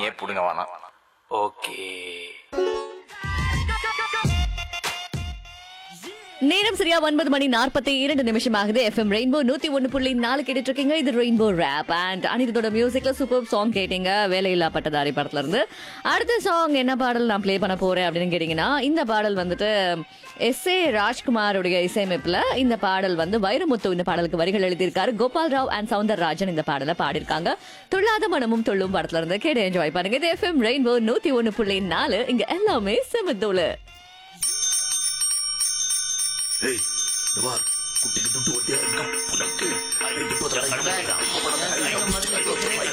நீயே புடுங்க வேணாம் ஓகே நேரம் சரியா ஒன்பது மணி நாற்பத்தி இரண்டு நிமிஷம் ஆகுது எஃப்எம் ரெயின்போ நூத்தி ஒன்னு புள்ளி நாலு கேட்டுட்டு இருக்கீங்க இது ரெயின்போ ரேப் அண்ட் அனிருத்தோட மியூசிக்ல சூப்பர் சாங் கேட்டீங்க வேலையில்லா பட்டதாரி படத்துல இருந்து அடுத்த சாங் என்ன பாடல் நான் ப்ளே பண்ண போறேன் அப்படின்னு கேட்டீங்கன்னா இந்த பாடல் வந்துட்டு எஸ் ஏ ராஜ்குமாருடைய இசையமைப்புல இந்த பாடல் வந்து வைரமுத்து இந்த பாடலுக்கு வரிகள் எழுதியிருக்காரு கோபால் ராவ் அண்ட் சவுந்தர் ராஜன் இந்த பாடலை பாடியிருக்காங்க துள்ளாத மனமும் துள்ளும் படத்துல இருந்து கேட்டு என்ஜாய் பண்ணுங்க இது எஃப்எம் ரெயின்போ நூத்தி ஒன்னு புள்ளி நாலு இங்க எல்லாமே செமத்தோலு ஏய் இந்த பார் குட்டிக்கு துட்டு ஒட்டியா இருக்கா உனக்கு ஐந்து பத்து